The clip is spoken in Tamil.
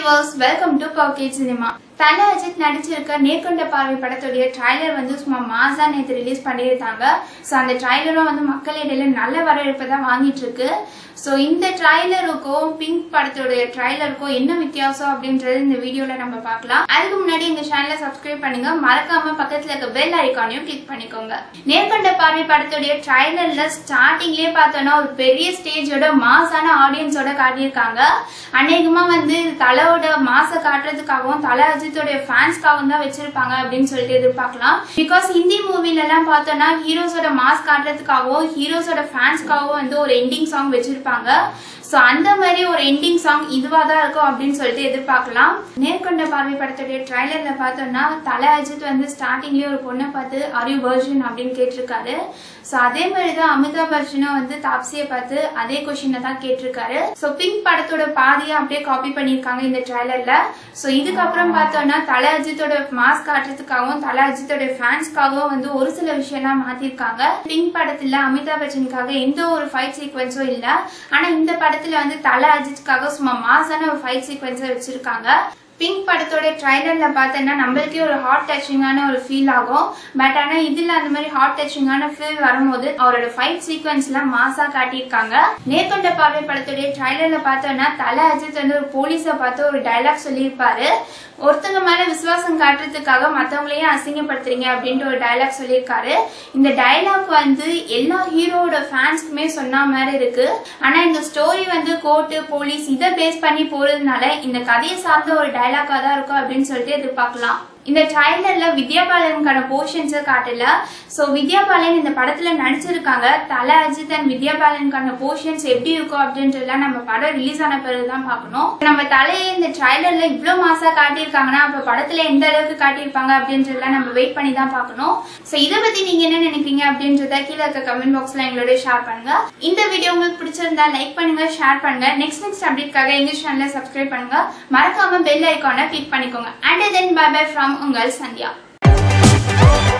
viewers welcome to pocket cinema Thala Ajith நடிச்சிருக்க நேர்கொண்ட பார்வை படத்துடைய ட்ரைலர் வந்து சும்மா மாசா நேற்று ரிலீஸ் பண்ணியிருந்தாங்க ஸோ அந்த ட்ரைலரும் வந்து மக்களிடையில நல்ல வரவேற்பை தான் வாங்கிட்டு இருக்கு ஸோ இந்த ட்ரைலருக்கும் பிங்க் படத்துடைய ட்ரைலருக்கும் என்ன வித்தியாசம் அப்படின்றது இந்த வீடியோல நம்ம பார்க்கலாம் அதுக்கு முன்னாடி எங்க சேனலை சப்ஸ்கிரைப் பண்ணுங்க மறக்காம பக்கத்துல இருக்க பெல் ஐக்கானையும் கிளிக் பண்ணிக்கோங்க நேர்கொண்ட பார்வை படத்துடைய ட்ரைலர்ல ஸ்டார்டிங்லேயே பார்த்தோன்னா ஒரு பெரிய ஸ்டேஜோட மாசான ஆடியன்ஸோட காட்டியிருக்காங்க அநேகமா வந்து இது தலையோட மாச காட்டுறதுக்காகவும் தலை அஜித்தோட ஃபேன்ஸ்க்காகவும் தான் வச்சிருப்பாங்க அப்படின்னு சொல்லிட்டு எதிர்பார்க்கலாம் பிகாஸ் ஹிந்தி மூவில எல்லாம் பார்த்தோம்னா ஹீரோஸோட மாஸ் காட்டுறதுக்காகவும் ஹீரோஸோட ஃபேன்ஸ்க்காகவும் வந்து ஒரு எண்டிங் சாங் வச்சிருப்பாங்க ஸோ அந்த மாதிரி ஒரு எண்டிங் சாங் இதுவாக தான் இருக்கும் அப்படின்னு சொல்லிட்டு எதிர்பார்க்கலாம் நேர்கொண்ட பார்வை படத்துடைய ட்ரைலர்ல பார்த்தோம்னா தலை அஜித் வந்து ஸ்டார்டிங்லேயே ஒரு பொண்ணை பார்த்து அரி வர்ஜன் அப்படின்னு கேட்டிருக்காரு ஸோ அதே மாதிரி தான் அமிதாப் பச்சனும் வந்து தாப்சியை பார்த்து அதே கொஷினை தான் கேட்டிருக்காரு ஸோ பிங்க் படத்தோட பாதியை அப்படியே காப்பி பண்ணியிருக்காங்க இந்த ட்ரைலர்ல ஸோ இதுக்கப்புறம் பார்த்தோம்னா தலை அஜித்தோட மாஸ்க் காட்டுறதுக்காகவும் தலை அஜித்தோட ஃபேன்ஸ்க்காகவும் வந்து ஒரு சில விஷயம்லாம் மாத்திருக்காங்க பிங்க் படத்துல அமிதாப் பச்சனுக்காக எந்த ஒரு ஃபைட் சீக்வன்ஸும் இல்லை ஆனா இந்த படத்துல வந்து தலை அஜித்துக்காக சும்மா மாசான ஒரு ஃபைட் சீக்வன்ஸை வச்சிருக்காங்க பிங்க் படத்தோட ட்ரைலர்ல பார்த்தோன்னா நம்மளுக்கே ஒரு ஹார்ட் டச்சிங்கான ஒரு ஃபீல் ஆகும் பட் ஆனா இதுல அந்த மாதிரி ஹார்ட் டச்சிங்கான ஃபீல் வரும்போது அவரோட ஃபைட் சீக்வன்ஸ்ல மாசா காட்டியிருக்காங்க நேர்கொண்ட பார்வை படத்துடைய ட்ரைலர்ல பார்த்தோன்னா தலை அஜித் வந்து ஒரு போலீஸை பார்த்து ஒரு டைலாக் சொல்லியிருப்பாரு ஒருத்தங்க மேல விசுவாசம் காட்டுறதுக்காக மத்தவங்களையும் அசிங்கப்படுத்துறீங்க அப்படின்ட்டு ஒரு டைலாக் சொல்லியிருக்காரு இந்த டைலாக் வந்து எல்லா ஹீரோவோட ஃபேன்ஸ்க்குமே சொன்ன மாதிரி இருக்கு ஆனா இந்த ஸ்டோரி வந்து கோர்ட்டு போலீஸ் இதை பேஸ் பண்ணி போறதுனால இந்த கதையை சார்ந்த ஒரு டைலாக்கா தான் இருக்கும் அப்படின்னு சொல்லிட்டு எதிர்பார்க்கலாம் இந்த ட்ரைலர்ல வித்யா பாலனுக்கான போர்ஷன்ஸை காட்டல ஸோ வித்யா பாலன் இந்த படத்துல நடிச்சிருக்காங்க தலை அஜித் அண்ட் வித்யா பாலனுக்கான போர்ஷன்ஸ் எப்படி இருக்கும் அப்படின்றதுலாம் நம்ம படம் ரிலீஸ் ஆன பிறகு தான் பார்க்கணும் நம்ம தலையை இந்த ட்ரைலர்ல இவ்வளோ மாசா காட்டியிருக்காங்கன்னா அப்போ படத்துல எந்த அளவுக்கு காட்டியிருப்பாங்க அப்படின்றதெல்லாம் நம்ம வெயிட் பண்ணி தான் பார்க்கணும் ஸோ இதை பத்தி நீங்க என்ன நினைக்கிறீங்க அப்படின்றத கீழே இருக்க கமெண்ட் பாக்ஸ்ல எங்களோட ஷேர் பண்ணுங்க இந்த வீடியோ உங்களுக்கு பிடிச்சிருந்தா லைக் பண்ணுங்க ஷேர் பண்ணுங்க நெக்ஸ்ட் நெக்ஸ்ட் அப்டேட்காக எங்க சேனலை சப்ஸ்கிரைப் பண்ணுங்க மறக்காம பெல் ஐக்கானை கிளிக் பண்ணிக்கோங்க and then bye bye from உங்கள் சந்தியா